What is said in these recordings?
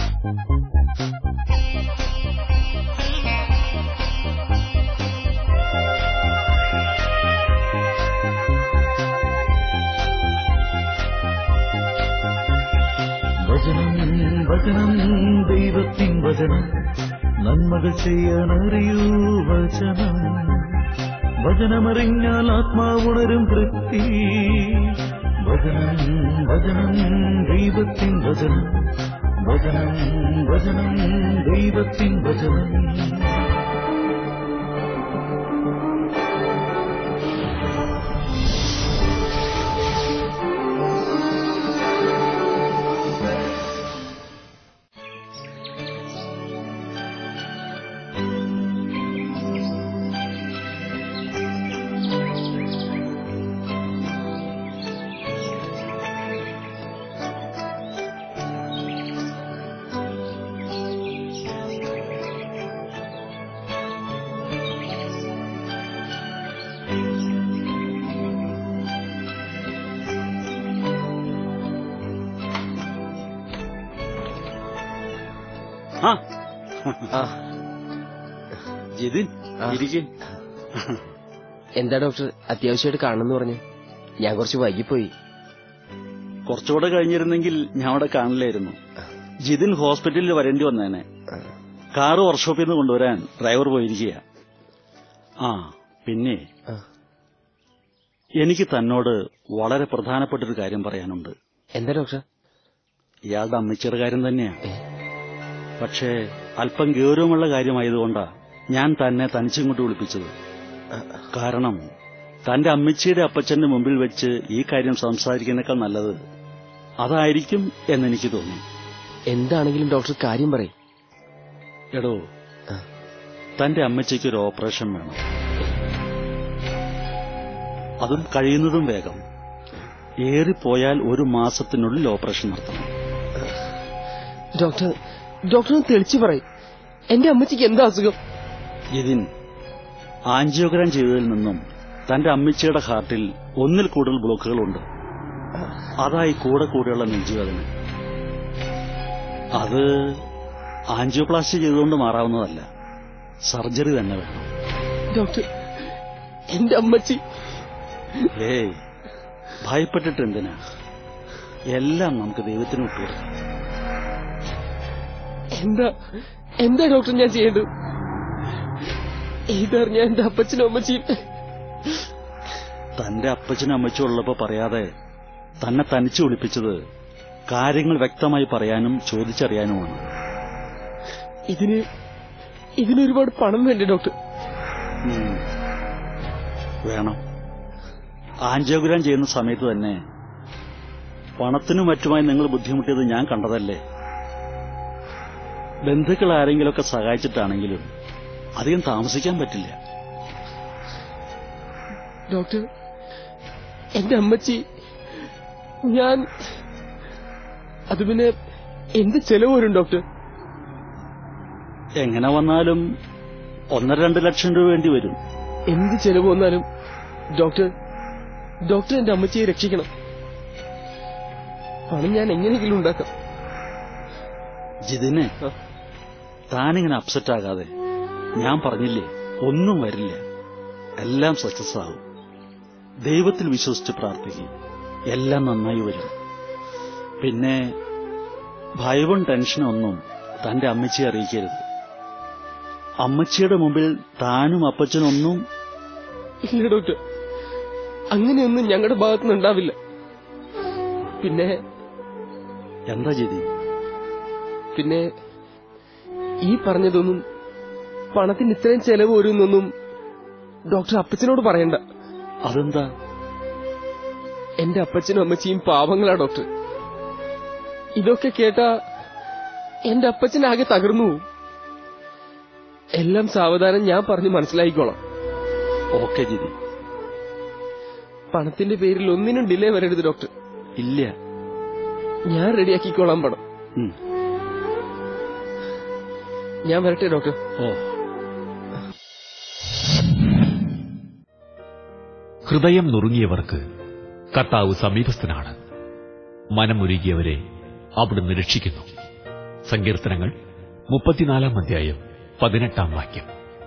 വചനം വചനം ദൈവത്തിൻ വചനം നന്മകൾ ചെയ്യാനറിയൂ വചനം വചനമറിഞ്ഞാൽ ആത്മാവുണരും തൃപ്തി വചനം വചനം ദൈവത്തിൻ വചനം വചനം വചനം ദൈവത്തിൻ വചനം ആ ആ ജിതിൻ ആ. ഇരിക്കും എന്താ ഡോക്ടർ അത്യാവശ്യമായിട്ട് കാണണമെന്ന് പറഞ്ഞു ഞാൻ കുറച്ച് വൈകിപ്പോയി കുറച്ചുകൂടെ കഴിഞ്ഞിരുന്നെങ്കിൽ ഞാൻ അവിടെ കാണില്ലായിരുന്നു ജിതിൻ ഹോസ്പിറ്റലിൽ വരേണ്ടി വന്നേനെ കാറ് വർക്ക്ഷോപ്പിൽ നിന്ന് കൊണ്ടുവരാൻ ഡ്രൈവർ പോയിരിക്കുക ആ പിന്നെ ആ. എനിക്ക് തന്നോട് വളരെ പ്രധാനപ്പെട്ടൊരു കാര്യം പറയാനുണ്ട് എന്താ ഡോക്ടർ ഇയാളുടെ അമ്മച്ചിയുടെ കാര്യം തന്നെയാ ഏ? പക്ഷേ അല്പം ഗൗരവമുള്ള കാര്യമായതുകൊണ്ടാ ഞാൻ തന്നെ തനിച്ചിങ്ങോട്ട് വിളിപ്പിച്ചത് കാരണം തന്റെ അമ്മച്ചിയുടെ അപ്പച്ചന്റെ മുമ്പിൽ വെച്ച് ഈ കാര്യം സംസാരിക്കുന്നേക്കാൾ നല്ലത് അതായിരിക്കും എന്നെനിക്ക് തോന്നി എന്താണെങ്കിലും ഡോക്ടർ കാര്യം പറയും എടോ ആ. തന്റെ അമ്മച്ചിക്ക് ഒരു ഓപ്പറേഷൻ വേണം അതും കഴിയുന്നതും വേഗം ഏറിപ്പോയാൽ ഒരു മാസത്തിനുള്ളിൽ ഓപ്പറേഷൻ നടത്തണം ഡോക്ടർ ഡോക്ടർ ഒന്ന് തെളിച്ചു പറയും എന്റെ അമ്മച്ചിക്ക് എന്താ അസുഖം ഇതിൻ ആൻജിയോഗ്രാം ചെയ്തതിൽ നിന്നും തന്റെ അമ്മച്ചിയുടെ ഹാർട്ടിൽ ഒന്നിൽ കൂടുതൽ ബ്ലോക്കുകളുണ്ട് അതായി കൂടെ കൂടെയുള്ള നെഞ്ചുവേദന അത് ആൻജിയോപ്ലാസ്റ്റി ചെയ്തുകൊണ്ട് മാറാവുന്നതല്ല സർജറി തന്നെ വേണം ഡോക്ടർ എന്റെ അമ്മച്ചി ഏയ് ഭയപ്പെട്ടിട്ട് എന്തിനാ എല്ലാം നമുക്ക് ദൈവത്തിന് വിട്ടുകൊടുക്കാം എന്താ എന്താ ഡോക്ടർ ഞാൻ ചെയ്യേണ്ടത് ഇതറിഞ്ഞ എന്റെ അപ്പച്ചനും അമ്മച്ചിയും തന്റെ അപ്പച്ചനും അമ്മച്ചും ഉള്ളപ്പോ പറയാതെ തന്നെ തനിച്ചു വിളിപ്പിച്ചത് കാര്യങ്ങൾ വ്യക്തമായി പറയാനും ചോദിച്ചറിയാനുമാണ് ഇതിന് ഇതിന് ഒരുപാട് പണം വേണ്ടേ ഡോക്ടർ ഉം. വേണം ആൻജിയോഗ്രാം ചെയ്യുന്ന സമയത്ത് തന്നെ പണത്തിനും മറ്റുമായി നിങ്ങൾ ബുദ്ധിമുട്ടിയത് ഞാൻ കണ്ടതല്ലേ ബന്ധുക്കൾ ആരെങ്കിലുമൊക്കെ സഹായിച്ചിട്ടാണെങ്കിലും അധികം താമസിക്കാൻ പറ്റില്ല ഡോക്ടർ എന്റെ അമ്മച്ചി ഞാൻ അത് പിന്നെ എന്ത് ചെലവ് വരും ഡോക്ടർ എങ്ങനെ വന്നാലും ഒന്നര രണ്ട് ലക്ഷം രൂപ വേണ്ടി വരും എന്ത് ചെലവ് വന്നാലും ഡോക്ടർ ഡോക്ടർ എന്റെ അമ്മച്ചിയെ രക്ഷിക്കണം പണം ഞാൻ എങ്ങനെയെങ്കിലും ഉണ്ടാക്കാം ജിതിനെ ആ. താനിങ്ങനെ അപ്സെറ്റ് ആകാതെ ഞാൻ പറഞ്ഞില്ലേ ഒന്നും വരില്ല എല്ലാം സക്സസ് ആവും ദൈവത്തിൽ വിശ്വസിച്ച് പ്രാർത്ഥിക്കും എല്ലാം നന്നായി വരും പിന്നെ ഭയവും ടെൻഷനും ഒന്നും തന്റെ അമ്മച്ചിയെ അറിയിക്കരുത് അമ്മച്ചിയുടെ മുമ്പിൽ താനും അപ്പച്ചനും ഒന്നും ഇല്ല ഡോക്ടർ അങ്ങനെയൊന്നും ഞങ്ങളുടെ ഭാഗത്തുനിന്ന് ഉണ്ടാവില്ല പിന്നെ എന്താ ജിതി പിന്നെ ഈ പറഞ്ഞതൊന്നും പണത്തിന് ഇത്രയും ചെലവ് വരുമെന്നൊന്നും ഡോക്ടർ അപ്പച്ചനോട് പറയണ്ട അതെന്താ എന്റെ അപ്പച്ചനും അമ്മച്ചിയും പാവങ്ങളാ ഡോക്ടർ ഇതൊക്കെ കേട്ടാ എന്റെ അപ്പച്ചനാകെ തകർന്നു പോവും. എല്ലാം സാവധാനം ഞാൻ പറഞ്ഞ് മനസ്സിലാക്കിക്കോളാം ഓക്കെ ജിതി പണത്തിന്റെ പേരിൽ ഒന്നിനും ഡിലേ വരരുത് ഡോക്ടർ ഇല്ല ഞാൻ റെഡിയാക്കിക്കോളാം പണം ഉം. ഞാൻ വരട്ടെ ഡോക്ടർ ഓ ഹൃദയം നുറുങ്ങിയവർക്ക് കർത്താവ് സമീപസ്ഥനാണ് മനമുരുകിയവരെ അവിടുന്ന് രക്ഷിക്കുന്നു സങ്കീർത്തനങ്ങൾ മുപ്പത്തിനാലാം അധ്യായം പതിനെട്ടാം വാക്യം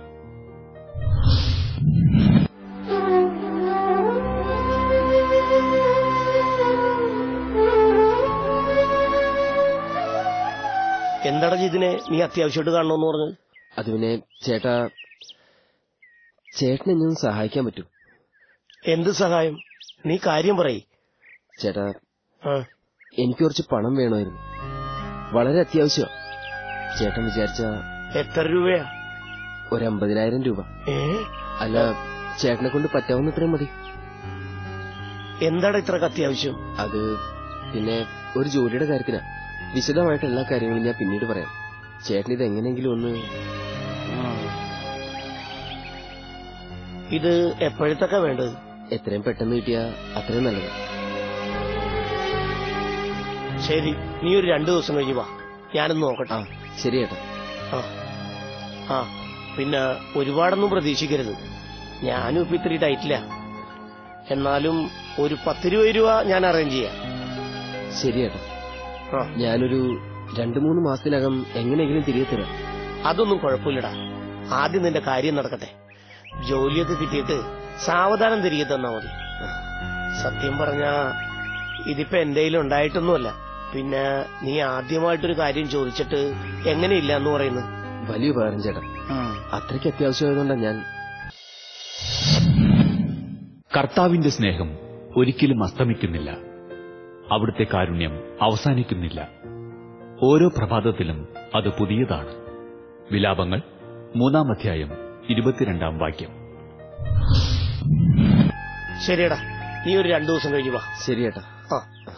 എന്താടാ ഇതിനെ നീ അത്യാവശ്യമായിട്ട് കാണണമെന്ന് പറഞ്ഞു അത് പിന്നെ ചേട്ടാ ചേട്ടനെ ഞാൻ സഹായിക്കാൻ പറ്റും എന്ത് സഹായം നീ കാര്യം പറയ് ചേട്ടാ ആ, എനിക്ക് കുറച്ച് പണം വേണമായിരുന്നു വളരെ അത്യാവശ്യം ചേട്ടൻ വിചാരിച്ച എത്ര രൂപയാ ഒരു അമ്പതിനായിരം രൂപ ഏ അല്ല ചേട്ടനെ കൊണ്ട് പറ്റാവുന്ന ഇത്രയും മതി എന്താടാ ഇത്ര അത്യാവശ്യം അത് പിന്നെ ഒരു ജോലിയുടെ കാര്യത്തിനാ വിശദമായിട്ട് എല്ലാ കാര്യങ്ങളും ഞാൻ പിന്നീട് പറയാം ചേട്ടൻ ഇത് എങ്ങനെയെങ്കിലും ഒന്ന് ഇത് എപ്പോഴത്തൊക്കെ വേണ്ടത് എത്രയും പെട്ടെന്ന് കിട്ടിയാ അത്രയും നല്ലത് ശരി നീ ഒരു രണ്ടു ദിവസം കഴിഞ്ഞ് വാ ഞാനൊന്ന് നോക്കട്ടെ ആ ശരി ചേട്ടാ ആ ആ പിന്നെ ഒരുപാടൊന്നും പ്രതീക്ഷിക്കരുത് ഞാനും ഇപ്പൊ ഇത്തിരി ടൈറ്റില്ല എന്നാലും ഒരു പത്ത് രൂപ രൂപ ഞാൻ അറേഞ്ച് ചെയ്യാം ശരി ചേട്ടാ ആ ഞാനൊരു രണ്ടു മൂന്ന് മാസത്തിനകം എങ്ങനെയെങ്കിലും തിരികെ തരാം അതൊന്നും കുഴപ്പമില്ലടാ ആദ്യം നിന്റെ കാര്യം നടക്കട്ടെ ജോലിയൊക്കെ കിട്ടിയിട്ട് സാവധാനം തിരികെ തന്നാ മതി സത്യം പറഞ്ഞ ഇതിപ്പോ എന്റെ കയ്യിൽ ഉണ്ടായിട്ടൊന്നുമല്ല പിന്നെ നീ ആദ്യമായിട്ടൊരു കാര്യം ചോദിച്ചിട്ട് എങ്ങനെയില്ല എന്ന് പറയുന്നു വലിയ ഉപകാരം ചേട്ടാ അത്രയ്ക്ക് അത്യാവശ്യമായതുകൊണ്ടാ ഞാൻ കർത്താവിന്റെ സ്നേഹം ഒരിക്കലും അസ്തമിക്കുന്നില്ല അവിടുത്തെ കാരുണ്യം അവസാനിക്കുന്നില്ല ഓരോ പ്രഭാതത്തിലും അത് പുതിയതാണ് വിലാപങ്ങൾ മൂന്നാം അധ്യായം ഇരുപത്തിരണ്ടാം വാക്യം ശരിയടാ നീ ഒരു രണ്ടു ദിവസം കഴിഞ്ഞ് വാ ശരി ചേട്ടാ ആ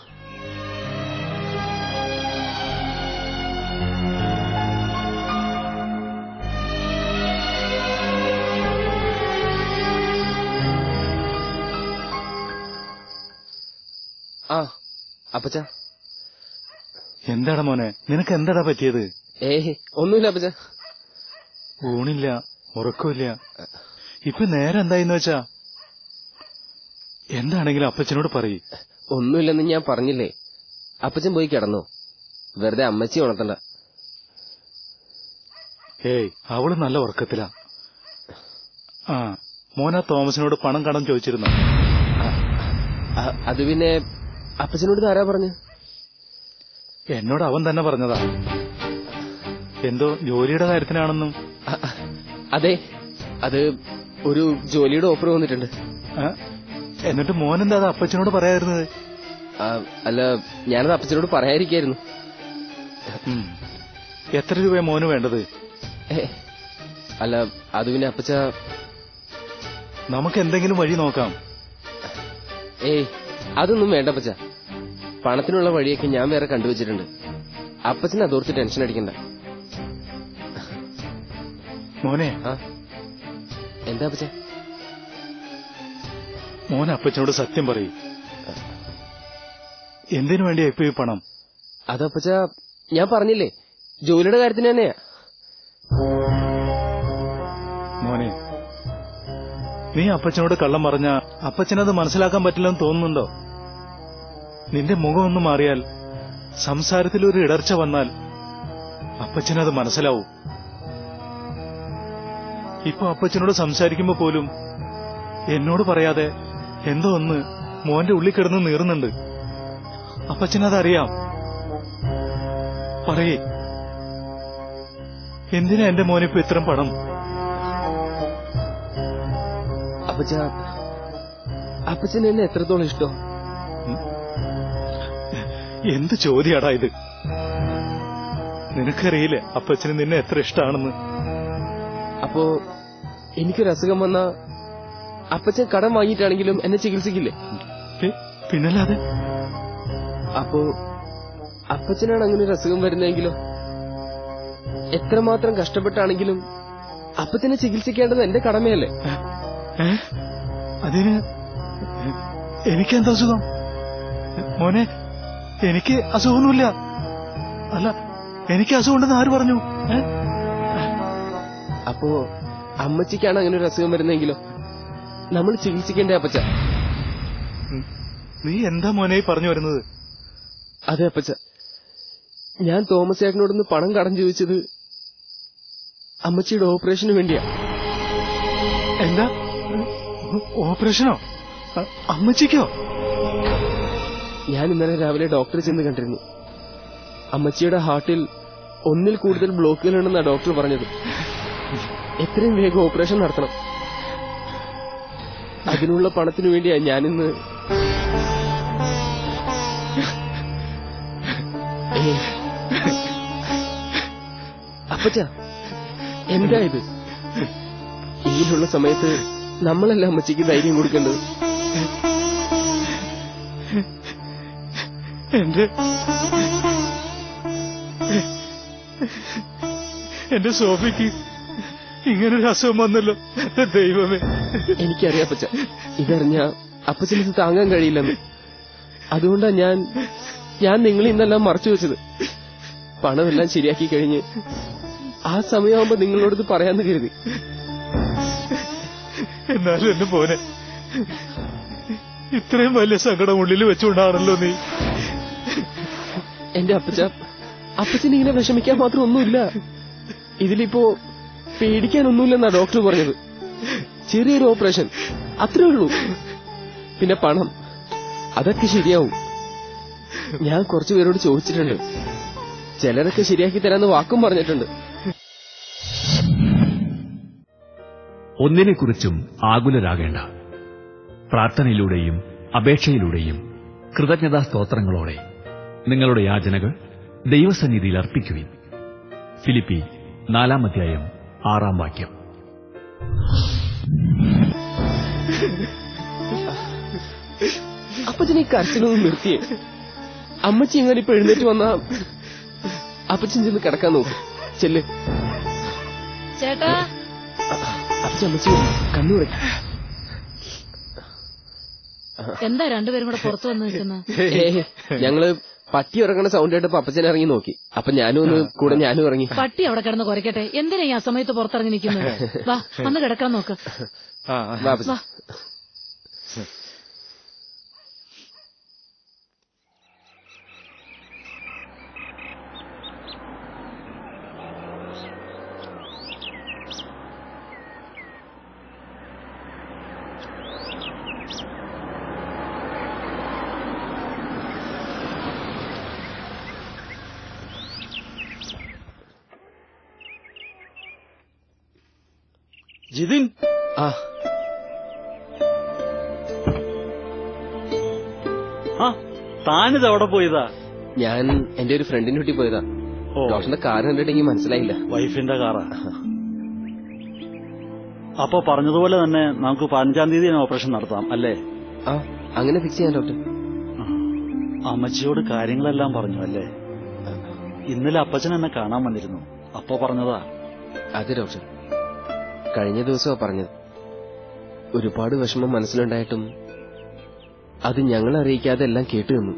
ആ അപ്പച്ച എന്താടാ മോനെ നിനക്ക് എന്താടാ പറ്റിയത് ഏ ഒന്നുമില്ല അപ്പച്ച ഊണില്ല ഉറക്കമില്ല ഇപ്പൊ നേരെ എന്തായിന്ന് വെച്ചാ എന്താണെങ്കിലും അപ്പച്ചനോട് പറയ് ഒന്നുമില്ലെന്ന് ഞാൻ പറഞ്ഞില്ലേ അപ്പച്ചൻ പോയി കിടന്നോ വെറുതെ അമ്മച്ചി ഉണർത്തണ്ട ഏയ് അവള് നല്ല ഉറക്കത്തിലാ ആ മോനാ തോമസിനോട് പണം കടം ചോദിച്ചിരുന്നോ അ- അത് പിന്നെ അപ്പച്ചനോട് ഇത് ആരാ പറഞ്ഞു എന്നോട് അവൻ തന്നെ പറഞ്ഞതാ എന്തോ ജോലിയുടെ കാര്യത്തിനാണെന്നും അ- അ- അതെ അത് ഒരു ജോലിയുടെ ഓഫർ വന്നിട്ടുണ്ട് ആ? എന്നിട്ട് മോനെന്താ അത് അപ്പച്ചനോട് പറയാതിരുന്നത് ആ, അല്ല ഞാനത് അപ്പച്ചനോട് പറയാതിരിക്കായിരുന്നു ഉം. എത്ര രൂപ മോന് വേണ്ടത് ഏ, അല്ല അത് പിന്നെ അപ്പച്ച നമുക്ക് എന്തെങ്കിലും വഴി നോക്കാം ഏയ് അതൊന്നും വേണ്ട അപ്പച്ച പണത്തിനുള്ള വഴിയൊക്കെ ഞാൻ വേറെ കണ്ടുവച്ചിട്ടുണ്ട് അപ്പച്ചനെ അതോർത്ത് ടെൻഷൻ അടിക്കണ്ട മോനെ ആ എന്താ അപ്പച്ച മോൻ അപ്പച്ചനോട് സത്യം പറയും എന്തിനു വേണ്ടിയാ ഇപ്പൊ ഈ പണം അത് അപ്പച്ച ഞാൻ പറഞ്ഞില്ലേ ജോലിയുടെ കാര്യത്തിന് തന്നെയാ മോനെ നീ അപ്പച്ചനോട് കള്ളം പറഞ്ഞ അപ്പച്ചനത് മനസ്സിലാക്കാൻ പറ്റില്ലെന്ന് തോന്നുന്നുണ്ടോ നിന്റെ മുഖം ഒന്ന് മാറിയാൽ സംസാരത്തിൽ ഒരു ഇടർച്ച വന്നാൽ അപ്പച്ചനത് മനസ്സിലാവും ഇപ്പൊ അപ്പച്ചനോട് സംസാരിക്കുമ്പോ പോലും എന്നോട് പറയാതെ എന്തോ ഒന്ന് മോന്റെ ഉള്ളിൽ കിടന്ന് നീറുന്നുണ്ട് അപ്പച്ചനതറിയാം പറയേ എന്തിനാ എന്റെ മോനിപ്പോ ഇത്രയും പണം അപ്പച്ച അപ്പച്ചന് എന്നെ എത്രത്തോളം ഇഷ്ടം എന്ത് ചോദ്യാടാ ഇത് നിനക്കറിയില്ലേ അപ്പച്ചന് നിന്നെ എത്ര ഇഷ്ടാണെന്ന് അപ്പോ എനിക്കൊരു അസുഖം വന്ന അപ്പച്ചൻ കടം വാങ്ങിയിട്ടാണെങ്കിലും എന്നെ ചികിത്സിക്കില്ലേ പി- പിന്നല്ലാതെ അപ്പോ അപ്പച്ചനാണ് അങ്ങനെ ഒരു അസുഖം വരുന്നതെങ്കിലോ എത്രമാത്രം കഷ്ടപ്പെട്ടാണെങ്കിലും അപ്പച്ചനെ ചികിത്സിക്കേണ്ടത് എന്റെ കടമയല്ലേ ഏ? അതിന് എനിക്കെന്താ അസുഖം മോനെ എനിക്ക് അസുഖമൊന്നുമില്ല അല്ല എനിക്ക് അസുഖമുണ്ടെന്ന് ആര് പറഞ്ഞു ഏ? അപ്പോ അമ്മച്ചിക്കാണ് അങ്ങനെ ഒരു അസുഖം വരുന്നതെങ്കിലോ നമ്മൾ ചികിത്സിക്കേണ്ടേ അപ്പച്ച നീ എന്താ മോനെ ഈ പറഞ്ഞു വരുന്നത് അതെ അപ്പച്ച ഞാൻ തോമസ് ചേട്ടനോടൊന്ന് പണം കടം ചോദിച്ചത് അമ്മച്ചിയുടെ ഓപ്പറേഷന് വേണ്ടിയാ എന്താ ഓപ്പറേഷനോ അ- അമ്മച്ചിക്കോ ഞാൻ ഇന്നലെ രാവിലെ ഡോക്ടറെ ചെന്ന് കണ്ടിരുന്നു അമ്മച്ചിയുടെ ഹാർട്ടിൽ ഒന്നിൽ കൂടുതൽ ബ്ലോക്കുകളുണ്ടെന്നാ ഡോക്ടർ പറഞ്ഞത് എത്രയും വേഗം ഓപ്പറേഷൻ നടത്തണം അതിനുള്ള പണത്തിനു വേണ്ടിയാ ഞാനിന്ന് ഏയ്. അപ്പച്ച എന്താ ഇത് ഇങ്ങനെയുള്ള സമയത്ത് നമ്മളല്ല അമ്മച്ചിക്ക് ധൈര്യം കൊടുക്കേണ്ടത് എന്റെ എന്റെ സോഫിക്ക് ഇങ്ങനൊരു അസുഖം വന്നല്ലോ ദൈവമേ എനിക്കറിയാം അപ്പച്ച ഇതറിഞ്ഞ അപ്പച്ചന് ഇത് താങ്ങാൻ കഴിയില്ലെന്ന് അതുകൊണ്ടാ ഞാൻ ഞാൻ നിങ്ങളെ ഇന്നെല്ലാം മറച്ചു വെച്ചത് പണമെല്ലാം ശരിയാക്കി കഴിഞ്ഞ് ആ സമയമാകുമ്പോ നിങ്ങളോടത് പറയാന്ന് കരുതി എന്നാലും എന്റെ പോനെ ഇത്രയും വലിയ സങ്കടം ഉള്ളിൽ വെച്ചുകൊണ്ടാണല്ലോ നീ എന്റെ അപ്പച്ച അപ്പച്ചന് ഇങ്ങനെ വിഷമിക്കാൻ മാത്രം ഒന്നുമില്ല ഇതിലിപ്പോ പേടിക്കാനൊന്നുമില്ലെന്നാ ഡോക്ടർ പറഞ്ഞത് ചെറിയൊരു ഓപ്പറേഷൻ അത്രേ ഉള്ളൂ പിന്നെ പണം അതൊക്കെ ശരിയാവും ഞാൻ കുറച്ചു പേരോട് ചോദിച്ചിട്ടുണ്ട് ചിലരൊക്കെ ശരിയാക്കി തരാന്ന് വാക്കും പറഞ്ഞിട്ടുണ്ട് ഒന്നിനെക്കുറിച്ചും ആകുലരാകേണ്ട പ്രാർത്ഥനയിലൂടെയും അപേക്ഷയിലൂടെയും കൃതജ്ഞതാ സ്തോത്രങ്ങളോടെ നിങ്ങളുടെ യാചനകൾ ദൈവസന്നിധിയിൽ അർപ്പിക്കുവിൻ ഫിലിപ്പി നാലാം അധ്യായം ആറാം വാക്യം അപ്പച്ചൻ ഈ കരച്ചിലൊന്നും നിർത്തിയേ അമ്മച്ചി എങ്ങനെ ഇപ്പൊ എഴുന്നേറ്റ് വന്നാ അപ്പച്ചൻ ചെന്ന് കിടക്കാൻ നോക്കും ചെല്ല് ചേട്ടാ അപ്പച്ചൻ അമ്മച്ചി കണ്ണൂരെ എന്താ രണ്ടുപേരും കൂടെ പുറത്തു വന്ന് നിൽക്കുന്ന ഞങ്ങള് പട്ടി ഇറങ്ങണ സൗണ്ട് കേട്ടപ്പോ അപ്പച്ചൻ ഇറങ്ങി നോക്കി അപ്പൊ ഞാനും ഒന്ന് കൂടെ ഞാനും ഇറങ്ങി പട്ടി അവിടെ കിടന്ന് കുരയ്ക്കട്ടെ എന്തിനാ ഈ അസമയത്ത് പുറത്തിറങ്ങി നിൽക്കുന്നത് വാ വന്ന് കിടക്കാൻ നോക്ക് വാ അപ്പച്ചൻ. വാ ജിതിൻ ആ ആ താനിത് എവിടെ പോയതാ ഞാൻ എന്റെ ഒരു ഫ്രണ്ടിന്റെ വീട്ടിൽ പോയതാ ഓ ഡോക്ടറിന്റെ കാർ കണ്ടിട്ടെങ്കിൽ മനസ്സിലായില്ല വൈഫിന്റെ കാറാ അപ്പൊ പറഞ്ഞതുപോലെ തന്നെ നമുക്ക് പതിനഞ്ചാം തീയതി തന്നെ ഓപ്പറേഷൻ നടത്താം അല്ലേ ആ അങ്ങനെ ഫിക്സ് ചെയ്യാൻ ഡോക്ടർ അമ്മച്ചിയോട് കാര്യങ്ങളെല്ലാം പറഞ്ഞു അല്ലേ ഇന്നലെ അപ്പച്ചൻ എന്നെ കാണാൻ വന്നിരുന്നു അപ്പൊ പറഞ്ഞതാ അതെ ഡോക്ടർ കഴിഞ്ഞ ദിവസമാ പറഞ്ഞത് ഒരുപാട് വിഷമം മനസ്സിലുണ്ടായിട്ടും അത് ഞങ്ങളെ അറിയിക്കാതെ എല്ലാം കേട്ടു നിന്നു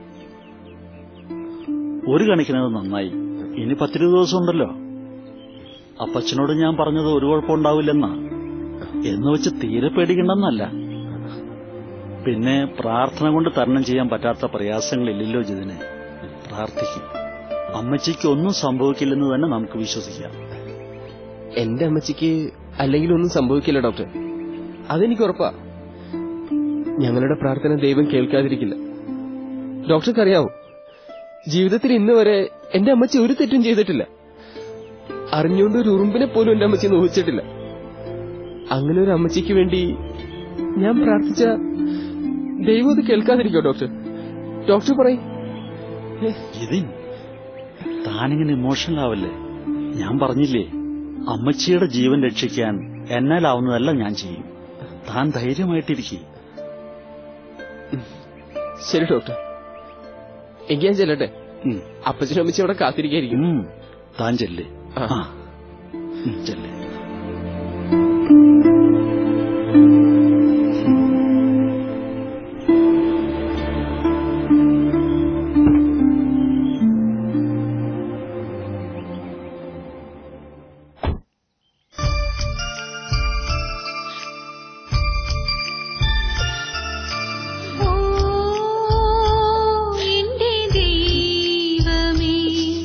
ഒരു കണക്കിനത് നന്നായി ഇനി പത്തിരുപത് ദിവസം ഉണ്ടല്ലോ അപ്പച്ചനോട് ഞാൻ പറഞ്ഞത് ഒരു കുഴപ്പമുണ്ടാവില്ലെന്നാ എന്ന് വെച്ച് തീരെ പേടിക്കണ്ടെന്നല്ല പിന്നെ പ്രാർത്ഥന കൊണ്ട് തരണം ചെയ്യാൻ പറ്റാത്ത പ്രയാസങ്ങളില്ലല്ലോ ജിതിനെ പ്രാർത്ഥിക്കും അമ്മച്ചിക്ക് ഒന്നും സംഭവിക്കില്ലെന്ന് തന്നെ നമുക്ക് വിശ്വസിക്കാം എന്റെ അമ്മച്ചിക്ക് അല്ലെങ്കിൽ ഒന്നും സംഭവിക്കില്ല ഡോക്ടർ അതെനിക്ക് ഉറപ്പാ ഞങ്ങളുടെ പ്രാർത്ഥന ദൈവം കേൾക്കാതിരിക്കില്ല ഡോക്ടർക്ക് അറിയാവോ ജീവിതത്തിൽ ഇന്ന് വരെ എന്റെ അമ്മച്ചി ഒരു തെറ്റും ചെയ്തിട്ടില്ല അറിഞ്ഞുകൊണ്ട് ഒരു ഉറുമ്പിനെ പോലും എന്റെ അമ്മച്ചി നോവിച്ചിട്ടില്ല അങ്ങനെ ഒരു അമ്മച്ചിക്ക് വേണ്ടി ഞാൻ പ്രാർത്ഥിച്ച ദൈവം അത് കേൾക്കാതിരിക്കോ ഡോക്ടർ ഡോക്ടർ പറയും ജിതിൻ താനിങ്ങനെ ഇമോഷണൽ ആവല്ലേ ഞാൻ പറഞ്ഞില്ലേ അമ്മച്ചിയുടെ ജീവൻ രക്ഷിക്കാൻ എന്നാലാവുന്നതല്ല ഞാൻ ചെയ്യും താൻ ധൈര്യമായിട്ടിരിക്കും ശരി ഡോക്ടർ എങ്കിൽ ഞാൻ ചെല്ലട്ടെ അപ്പച്ചനും അമ്മച്ചി അവിടെ കാത്തിരിക്കായിരിക്കും താൻ ചെല്ലേ ആ. ആ ഉം, ചെല്ലേ ഓ എന്റെ ദൈവമേ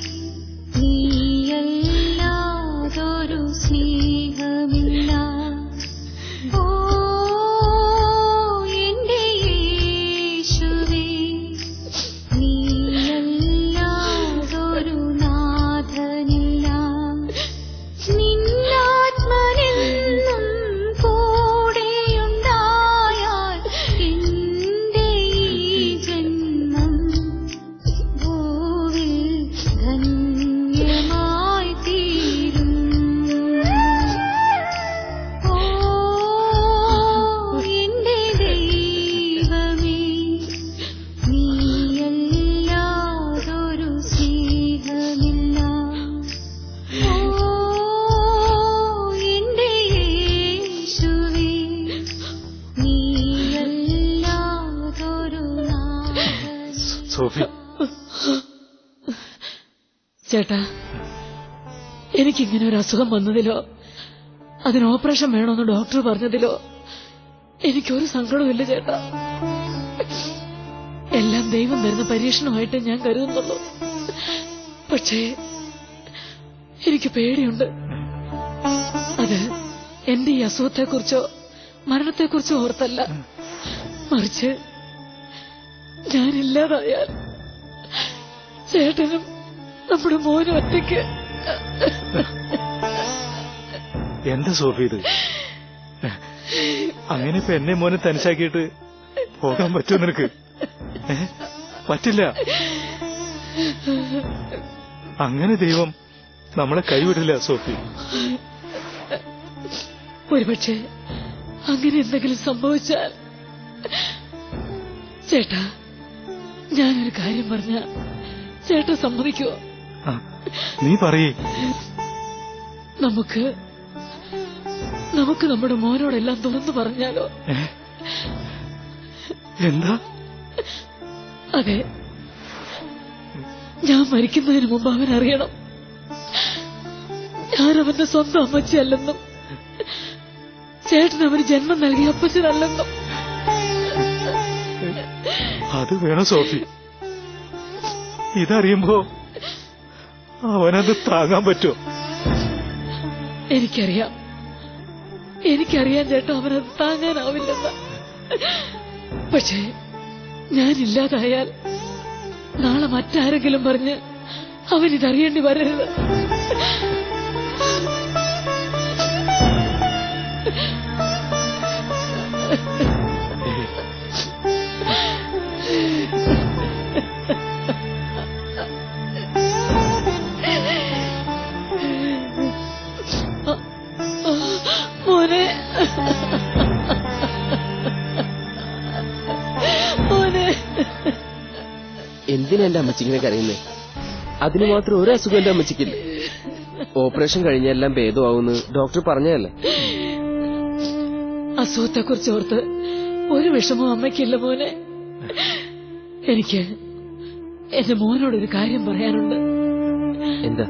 ചേട്ടാ എനിക്കിങ്ങനെ ഒരു അസുഖം വന്നതിലോ അതിന് ഓപ്പറേഷൻ വേണമെന്ന് ഡോക്ടർ പറഞ്ഞതിലോ എനിക്കൊരു സങ്കടവുമില്ല ചേട്ടാ എല്ലാം ദൈവം തരുന്ന പരീക്ഷണമായിട്ട് ഞാൻ കരുതുന്നുള്ളൂ പക്ഷേ എനിക്ക് പേടിയുണ്ട് അത് എന്റെ ഈ അസുഖത്തെക്കുറിച്ചോ മരണത്തെക്കുറിച്ചോ ഓർത്തല്ല മറിച്ച് ഞാനില്ലാതായാൽ ചേട്ടനും നമ്മുടെ മോനും ഒറ്റയ്ക്ക് എന്താ സോഫി ഇത് അങ്ങനെ ഇപ്പൊ എന്നെ മോനെ തനിച്ചാക്കിയിട്ട് പോകാൻ പറ്റുമോ നിനക്ക് ഏ? പറ്റില്ല അങ്ങനെ ദൈവം നമ്മളെ കൈവിടില്ല സോഫി ഒരുപക്ഷെ അങ്ങനെ എന്തെങ്കിലും സംഭവിച്ചാൽ ചേട്ടാ ഞാനൊരു കാര്യം പറഞ്ഞ ചേട്ടൻ സമ്മതിക്കുമോ ആ, നീ പറയേ നമുക്ക് നമുക്ക് നമ്മുടെ മോനോടെല്ലാം തുറന്നു പറഞ്ഞാലോ ഏ? എന്താ അതെ ഞാൻ മരിക്കുന്നതിന് മുമ്പ് അവൻ അറിയണം ഞാൻ അവന്റെ സ്വന്തം അമ്മച്ചിയല്ലെന്നും ചേട്ടൻ അവന് ജന്മം നൽകിയ അപ്പച്ചനല്ലെന്നും അത് വേണം സോഫി ഇതറിയുമ്പോ അവനത് താങ്ങാൻ പറ്റുമോ എനിക്കറിയാം എനിക്കറിയാം ചേട്ടാ അവനത് താങ്ങാനാവില്ലെന്ന് പക്ഷേ ഞാനില്ലാതായാൽ നാളെ മറ്റാരെങ്കിലും പറഞ്ഞ് അവൻ ഇതറിയേണ്ടി വരരുത് മോനെ മോനെ എന്തിനാ എന്റെ അമ്മച്ചി ഇങ്ങനെ കരയുന്നേ അതിന് മാത്രം ഒരു അസുഖം എന്റെ അമ്മച്ചിക്കില്ല ഓപ്പറേഷൻ കഴിഞ്ഞെല്ലാം ഭേദമാവുമെന്ന് ഡോക്ടർ പറഞ്ഞതല്ലേ അസുഖത്തെക്കുറിച്ച് ഓർത്ത് ഒരു വിഷമവും അമ്മയ്ക്കില്ല മോനെ എനിക്ക് എന്റെ മോനോടൊരു കാര്യം പറയാനുണ്ട് എന്താ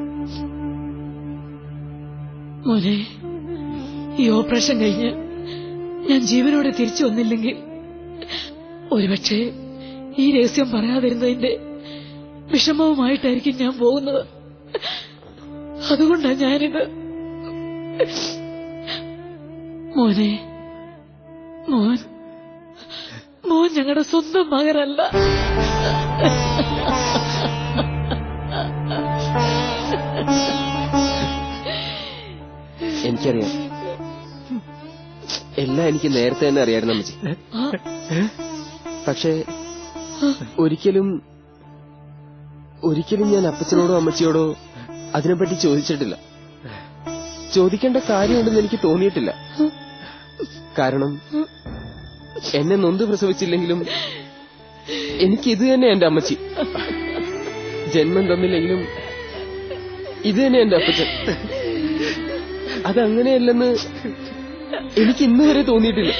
മോനെ ഈ ഓപ്പറേഷൻ കഴിഞ്ഞ് ഞാൻ ജീവനോടെ തിരിച്ചു വന്നില്ലെങ്കിൽ ഒരുപക്ഷെ ഈ രഹസ്യം പറയാതിരുന്നതിന്റെ വിഷമവുമായിട്ടായിരിക്കും ഞാൻ പോകുന്നത് അതുകൊണ്ടാണ് ഞാനിത് മോനെ മോൻ മോൻ ഞങ്ങളുടെ സ്വന്തം മകനല്ല എനിക്കറിയാം എല്ലാം എനിക്ക് നേരത്തെ തന്നെ അറിയായിരുന്നു അമ്മച്ചി ആ, പക്ഷേ ഒരിക്കലും ഒരിക്കലും ഞാൻ അപ്പച്ചനോടോ അമ്മച്ചിയോടോ അതിനെപ്പറ്റി ചോദിച്ചിട്ടില്ല ചോദിക്കേണ്ട കാര്യമുണ്ടെന്ന് എനിക്ക് തോന്നിയിട്ടില്ല കാരണം എന്നെ നൊന്ത് പ്രസവിച്ചില്ലെങ്കിലും എനിക്ക് ഇത് തന്നെ എന്റെ അമ്മച്ചി ജന്മം തന്നില്ലെങ്കിലും ഇത് തന്നെ എന്റെ അപ്പച്ചൻ അതങ്ങനെയല്ലെന്ന് എനിക്ക് ഇന്ന് വരെ തോന്നിയിട്ടില്ല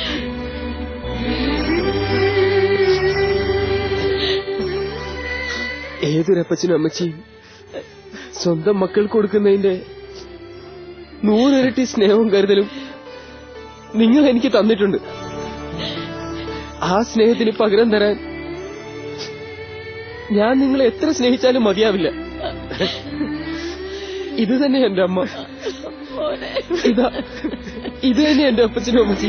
ഏതൊരപ്പച്ചനും അമ്മച്ചിയും സ്വന്തം മക്കൾക്ക് കൊടുക്കുന്നതിന്റെ നൂറിരട്ടി സ്നേഹവും കരുതലും നിങ്ങൾ എനിക്ക് തന്നിട്ടുണ്ട് ആ സ്നേഹത്തിന് പകരം തരാൻ ഞാൻ നിങ്ങളെ എത്ര സ്നേഹിച്ചാലും മതിയാവില്ല ഇത് തന്നെ എന്റെ അമ്മ ഇതാ ഇത് തന്നെ എന്റെ അപ്പച്ചനും അമ്മച്ചി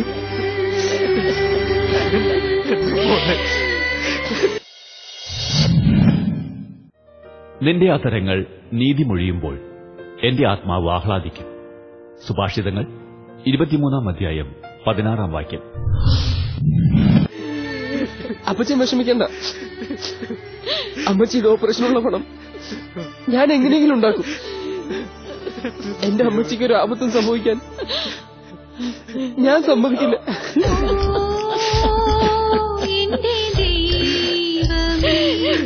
നിന്റെ അധരങ്ങൾ നീതിമൊഴിയുമ്പോൾ എന്റെ ആത്മാവ് ആഹ്ലാദിക്കും സുഭാഷിതങ്ങൾ ഇരുപത്തിമൂന്നാം അധ്യായം പതിനാറാം വാക്യം അപ്പച്ചൻ വിഷമിക്കണ്ട അമ്മച്ചിയുടെ ഓപ്പറേഷനുള്ള പണം ഞാൻ എങ്ങനെയെങ്കിലും ഉണ്ടാക്കും എന്റെ അമ്മച്ചിക്ക് ഒരു ആപത്തും സംഭവിക്കാൻ ഞാൻ സമ്മതിക്കില്ല എന്റെ ദൈവമേ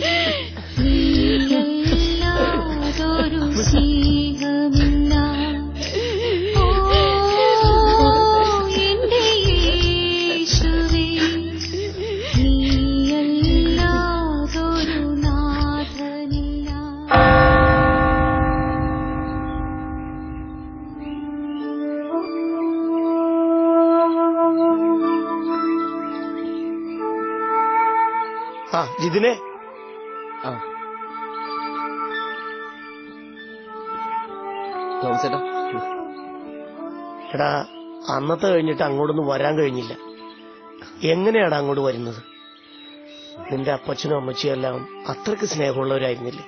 നീയല്ലാതൊരു സ്നേഹമില്ല ഓ എന്റെ യേശുവേ നീയല്ലാതൊരു നാഥനില്ല ആ ജിതിനെ ആ തോമസ് ചേട്ടാ എടാ അന്നത്തെ കഴിഞ്ഞിട്ട് അങ്ങോട്ടൊന്നും വരാൻ കഴിഞ്ഞില്ല എങ്ങനെയാണ് അങ്ങോട്ട് വരുന്നത് നിന്റെ അപ്പച്ചനും അമ്മച്ചിയും എല്ലാം അത്രയ്ക്ക് സ്നേഹമുള്ളവരായിരുന്നില്ലേ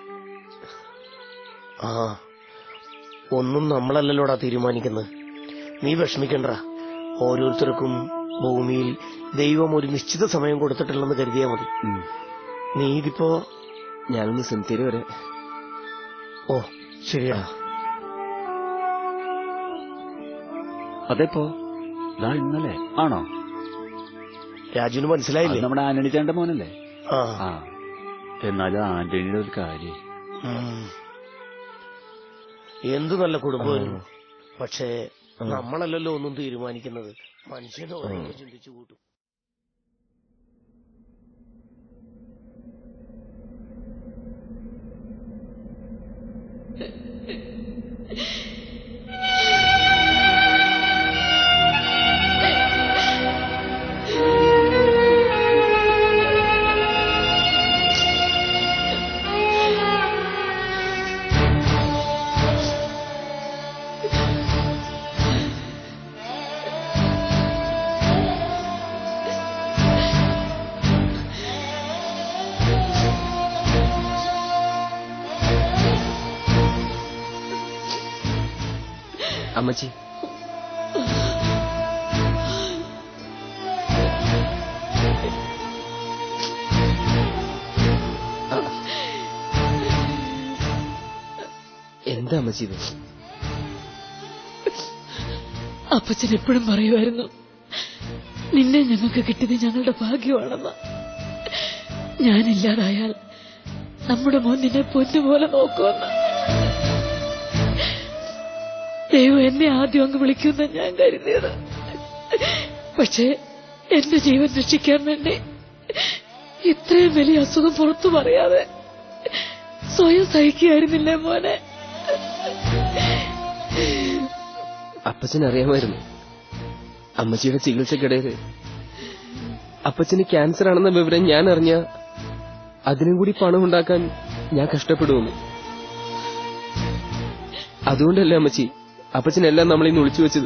ആ ഒന്നും നമ്മളല്ലല്ലോടാ തീരുമാനിക്കുന്നത് നീ വിഷമിക്കണ്ട ഓരോരുത്തർക്കും ഭൂമിയിൽ ദൈവം ഒരു നിശ്ചിത സമയം കൊടുത്തിട്ടുണ്ടെന്ന് കരുതിയാ മതി ഉം. നീ ഇതിപ്പോ ഞാനൊന്ന് സെമിത്തേരി വരെ ഓ ശരിയാ അതെപ്പോ ദാ ഇന്നലെ ആണോ രാജുവിന് അത് മനസ്സിലായില്ലേ നമ്മുടെ ആന്റണി ചേട്ടന്റെ മോനല്ലേ ആ ആ എന്നാലും ആന്റണിയുടെ ഒരു കാര്യം ഉം. എന്ത് നല്ല കുടുംബമായിരുന്നു പക്ഷേ നമ്മളല്ലല്ലോ ഒന്നും തീരുമാനിക്കുന്നത് മനുഷ്യന് ഓരോന്ന് ചിന്തിച്ചു കൂട്ടും അമ്മച്ചി ആ. എന്താ അമ്മച്ചി ഇത് അപ്പച്ചൻ എപ്പോഴും പറയുമായിരുന്നു നിന്നെ ഞങ്ങൾക്ക് കിട്ടിയത് ഞങ്ങളുടെ ഭാഗ്യമാണെന്ന് ഞാനില്ലാതായാൽ നമ്മുടെ മോൻ നിന്നെ പൊന്നുപോലെ നോക്കുമെന്ന് ദൈവം എന്നെ ആദ്യം അങ്ങ് വിളിക്കുന്ന ഞാൻ കരുതിയത് പക്ഷേ എന്റെ ജീവൻ രക്ഷിക്കാൻ വേണ്ടി ഇത്രയും വലിയ അസുഖം പുറത്തു പറയാതെ സ്വയം സഹിക്കുകയായിരുന്നില്ലേ മോനെ അപ്പച്ചൻ അറിയാമായിരുന്നു അമ്മച്ചിയുടെ ചികിത്സക്കിടയിൽ അപ്പച്ചന് ക്യാൻസർ ആണെന്ന വിവരം ഞാൻ അറിഞ്ഞ അതിനും കൂടി പണം ഉണ്ടാക്കാൻ ഞാൻ കഷ്ടപ്പെടുമെന്ന് അതുകൊണ്ടല്ലേ അമ്മച്ചി അപ്പച്ചനെല്ലാം നമ്മളിന്ന് ഒളിച്ചു വെച്ചത്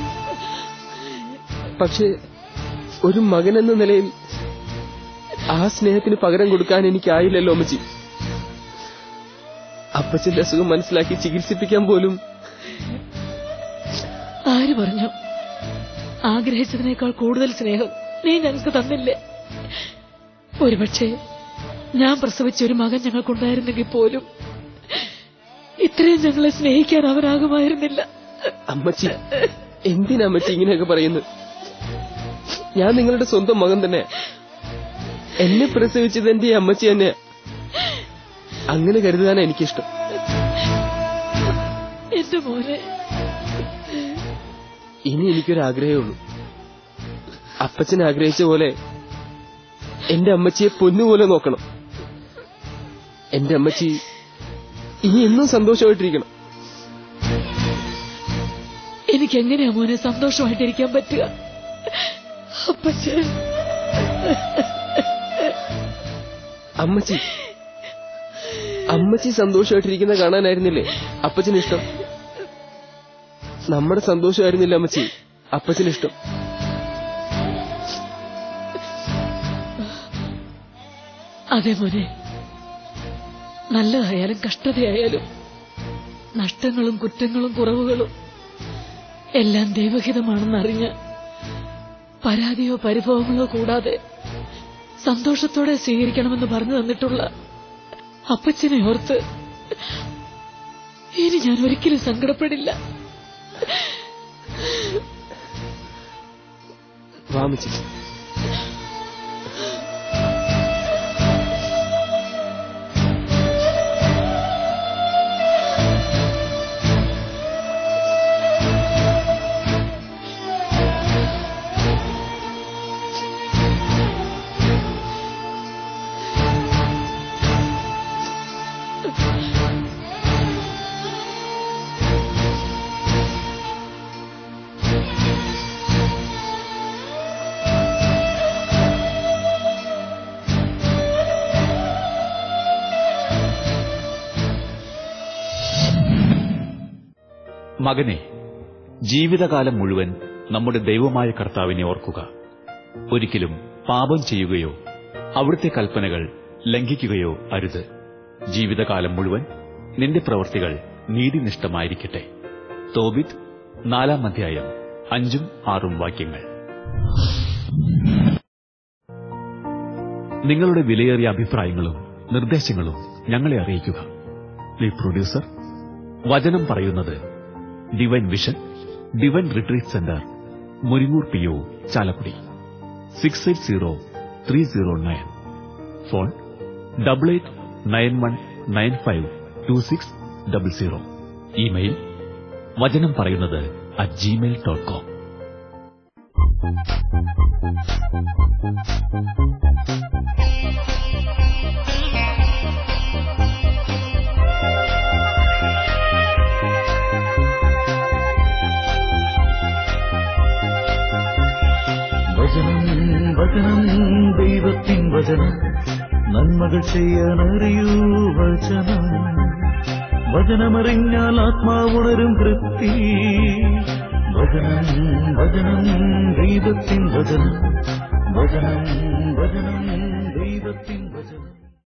പക്ഷേ ഒരു മകൻ എന്ന നിലയിൽ ആ സ്നേഹത്തിന് പകരം കൊടുക്കാൻ എനിക്കായില്ലല്ലോ അമ്മച്ചി അപ്പച്ചന്റെ അസുഖം മനസ്സിലാക്കി ചികിത്സിപ്പിക്കാൻ പോലും ആര് പറഞ്ഞു ആഗ്രഹിച്ചതിനേക്കാൾ കൂടുതൽ സ്നേഹം നീ ഞങ്ങൾക്ക് തന്നില്ലേ ഒരുപക്ഷെ ഞാൻ പ്രസവിച്ച ഒരു മകൻ ഞങ്ങൾക്കുണ്ടായിരുന്നെങ്കിൽ പോലും ഇത്രയും ഞങ്ങളെ സ്നേഹിക്കാൻ അവനാകുമായിരുന്നില്ല അമ്മച്ചി എന്തിനാ അമ്മച്ചി ഇങ്ങനെയൊക്കെ പറയുന്നത് ഞാൻ നിങ്ങളുടെ സ്വന്തം മകൻ തന്നെ എന്നെ പ്രസവിച്ചത് എന്റെ ഈ അമ്മച്ചി തന്നെ അങ്ങനെ കരുതാനാ എനിക്കിഷ്ടം എന്റെ മോനെ ഇനി എനിക്കൊരു ആഗ്രഹമേ ഉള്ളൂ അപ്പച്ചൻ ആഗ്രഹിച്ച പോലെ എന്റെ അമ്മച്ചിയെ പൊന്നുപോലെ നോക്കണം എന്റെ അമ്മച്ചി ഇനി എന്നും സന്തോഷമായിട്ടിരിക്കണം എനിക്ക് എങ്ങനെയാ മോനെ സന്തോഷമായിട്ടിരിക്കാൻ പറ്റുക അപ്പച്ചേ അമ്മച്ചി അമ്മച്ചി സന്തോഷമായിട്ടിരിക്കുന്ന കാണാനായിരുന്നില്ലേ അപ്പച്ചന് ഇഷ്ടം നമ്മുടെ സന്തോഷമായിരുന്നില്ല അമ്മച്ചി അപ്പച്ചന് ഇഷ്ടം അതെ മോനെ നല്ലതായാലും കഷ്ടതയായാലും നഷ്ടങ്ങളും കുറ്റങ്ങളും കുറവുകളും എല്ലാം ദൈവഹിതമാണെന്നറിഞ്ഞ് പരാതിയോ പരിഭവങ്ങളോ കൂടാതെ സന്തോഷത്തോടെ സ്വീകരിക്കണമെന്ന് പറഞ്ഞു തന്നിട്ടുള്ള അപ്പച്ചനെ ഓർത്ത് ഇനി ഞാൻ ഒരിക്കലും സങ്കടപ്പെടില്ല വാമിച്ചി മകനെ ജീവിതകാലം മുഴുവൻ നമ്മുടെ ദൈവമായ കർത്താവിനെ ഓർക്കുക ഒരിക്കലും പാപം ചെയ്യുകയോ അവിടുത്തെ കൽപ്പനകൾ ലംഘിക്കുകയോ അരുത് ജീവിതകാലം മുഴുവൻ നിന്റെ പ്രവൃത്തികൾ നീതിനിഷ്ഠമായിരിക്കട്ടെ തോബിത് നാലാം അധ്യായം അഞ്ചും ആറും വാക്യങ്ങൾ നിങ്ങളുടെ വിലയേറിയ അഭിപ്രായങ്ങളും നിർദ്ദേശങ്ങളും ഞങ്ങളെ അറിയിക്കുക ദി പ്രൊഡ്യൂസർ വചനം പറയുന്നത് divine vision divine retreat centre Muringoor P O Chalakudy six eight zero three zero nine phone double eight nine one nine five two six double zero email വചനം പറയുന്നത് അറ്റ് ജിമെയിൽ ഡോട്ട് കോം വചനം വചനം ദൈവത്തിൻ വചനം നന്മകൾ ചെയ്യാനറിയൂ വചനം വചനമറിഞ്ഞാൽ ആത്മാവുണരും തൃപ്തി വചനം വചനം ദൈവത്തിൻ വചനം വചനം വചനം